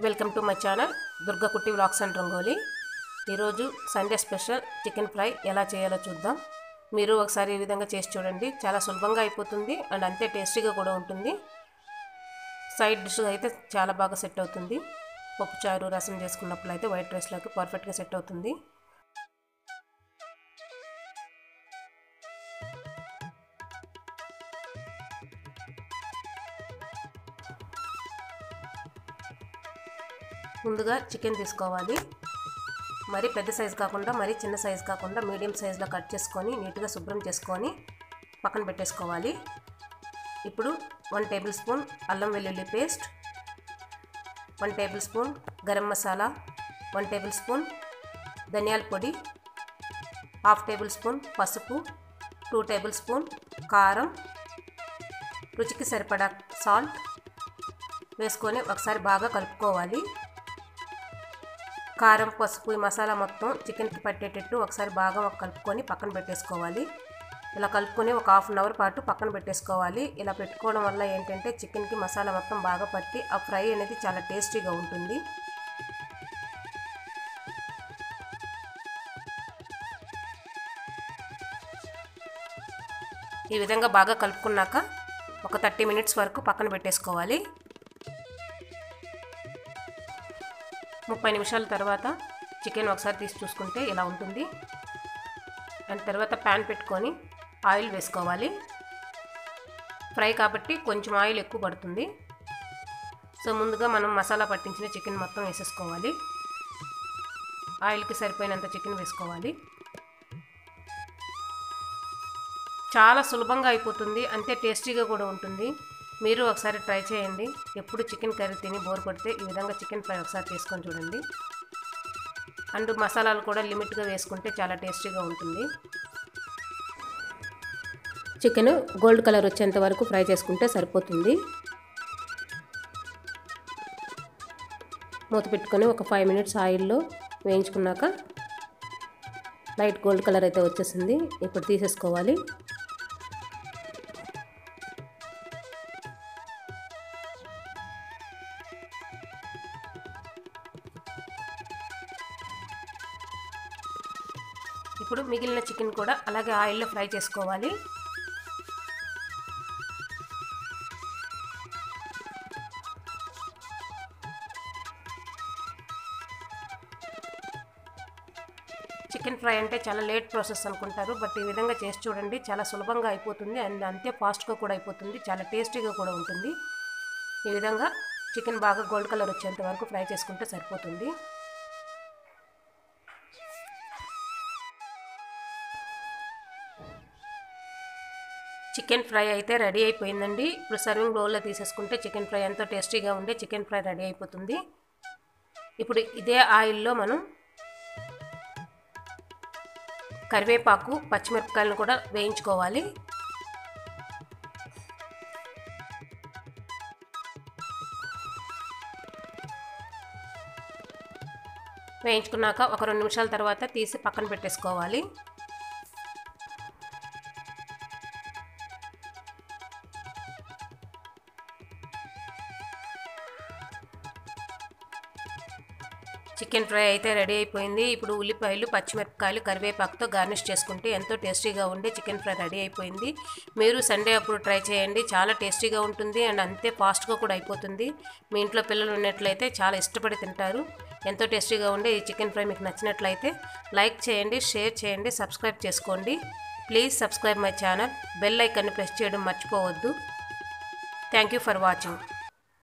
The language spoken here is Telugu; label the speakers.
Speaker 1: welcome to my channel Durga Kutti vlogs and rangoli ఈరోజు సండే స్పెషల్ చికెన్ ఫ్రై ఎలా చేయాలో చూద్దాం మీరు ఒకసారి ఈ విధంగా చేసి చూడండి చాలా సులభంగా అయిపోతుంది అండ్ అంతే టేస్టీగా కూడా ఉంటుంది సైడ్ డిష్ అయితే చాలా బాగా సెట్ అవుతుంది పప్పు చారు రసం చేసుకున్నప్పుడు అయితే వైట్ రైస్లోకి పర్ఫెక్ట్గా సెట్ అవుతుంది ముందుగా చికెన్ తీసుకోవాలి మరి పెద్ద సైజు కాకుండా మరి చిన్న సైజు కాకుండా మీడియం సైజులో కట్ చేసుకొని నీట్గా శుభ్రం చేసుకొని పక్కన పెట్టేసుకోవాలి ఇప్పుడు వన్ టేబుల్ స్పూన్ అల్లం వెల్లుల్లి paste one table spoon garam masala one table spoon ధనియాల పొడి హాఫ్ టేబుల్ స్పూన్ పసుపు టూ టేబుల్ స్పూన్ కారం రుచికి సరిపడా సాల్ట్ వేసుకొని ఒకసారి బాగా కలుపుకోవాలి కారం పసుపు ఈ మసాలా మొత్తం చికెన్కి పట్టేటట్టు ఒకసారి బాగా కలుపుకొని పక్కన పెట్టేసుకోవాలి ఇలా కలుపుకొని ఒక హాఫ్ అన్ అవర్ పాటు పక్కన పెట్టేసుకోవాలి ఇలా పెట్టుకోవడం వల్ల ఏంటంటే చికెన్కి మసాలా మొత్తం బాగా పట్టి ఆ ఫ్రై అనేది చాలా టేస్టీగా ఉంటుంది ఈ విధంగా బాగా కలుపుకున్నాక ఒక థర్టీ మినిట్స్ వరకు పక్కన పెట్టేసుకోవాలి ముప్పై నిమిషాల తర్వాత చికెన్ ఒకసారి తీసి చూసుకుంటే ఇలా ఉంటుంది అండ్ తర్వాత ప్యాన్ పెట్టుకొని ఆయిల్ వేసుకోవాలి ఫ్రై కాబట్టి కొంచెం ఆయిల్ ఎక్కువ పడుతుంది సో ముందుగా మనం మసాలా పట్టించిన చికెన్ మొత్తం వేసేసుకోవాలి ఆయిల్కి సరిపోయినంత చికెన్ వేసుకోవాలి చాలా సులభంగా అయిపోతుంది అంతే టేస్టీగా కూడా ఉంటుంది మీరు ఒకసారి ట్రై చేయండి ఎప్పుడు చికెన్ కర్రీ తిని బోర్ కొడితే ఈ విధంగా చికెన్ ఫ్రై ఒకసారి చేసుకొని చూడండి అండ్ మసాలాలు కూడా లిమిట్గా వేసుకుంటే చాలా టేస్టీగా ఉంటుంది చికెన్ గోల్డ్ కలర్ వచ్చేంత వరకు ఫ్రై చేసుకుంటే సరిపోతుంది మూత పెట్టుకొని ఒక ఫైవ్ మినిట్స్ ఆయిల్లో వేయించుకున్నాక లైట్ గోల్డ్ కలర్ అయితే వచ్చేసింది ఇప్పుడు తీసేసుకోవాలి ఇప్పుడు మిగిలిన చికెన్ కూడా అలాగే ఆయిల్లో ఫ్రై చేసుకోవాలి చికెన్ ఫ్రై అంటే చాలా లేట్ ప్రాసెస్ అనుకుంటారు బట్ ఈ విధంగా చేసి చూడండి చాలా సులభంగా అయిపోతుంది అండ్ అంతే ఫాస్ట్గా కూడా అయిపోతుంది చాలా టేస్టీగా కూడా ఉంటుంది ఈ విధంగా చికెన్ బాగా గోల్డ్ కలర్ వచ్చేంత వరకు ఫ్రై చేసుకుంటే సరిపోతుంది చికెన్ ఫ్రై అయితే రెడీ అయిపోయిందండి ఇప్పుడు సర్వింగ్ బౌల్లో తీసేసుకుంటే చికెన్ ఫ్రై ఎంతో టేస్టీగా ఉండే చికెన్ ఫ్రై రెడీ అయిపోతుంది ఇప్పుడు ఇదే ఆయిల్లో మనం కరివేపాకు పచ్చిమిరపకాయలను కూడా వేయించుకోవాలి వేయించుకున్నాక ఒక రెండు నిమిషాల తర్వాత తీసి పక్కన పెట్టేసుకోవాలి చికెన్ ఫ్రై అయితే రెడీ అయిపోయింది ఇప్పుడు ఉల్లిపాయలు పచ్చిమిరపకాయలు కరివేపాకుతో గార్నిష్ చేసుకుంటే ఎంతో టేస్టీగా ఉండే చికెన్ ఫ్రై రెడీ అయిపోయింది మీరు సండే అప్పుడు ట్రై చేయండి చాలా టేస్టీగా ఉంటుంది అండ్ అంతే ఫాస్ట్గా కూడా అయిపోతుంది మీ ఇంట్లో పిల్లలు ఉన్నట్లయితే చాలా ఇష్టపడి తింటారు ఎంతో టేస్టీగా ఉండే ఈ చికెన్ ఫ్రై మీకు నచ్చినట్లయితే లైక్ చేయండి షేర్ చేయండి సబ్స్క్రైబ్ చేసుకోండి please subscribe my channel bell ఐకన్ని ప్రెస్ చేయడం మర్చిపోవద్దు థ్యాంక్ యూ ఫర్ వాచింగ్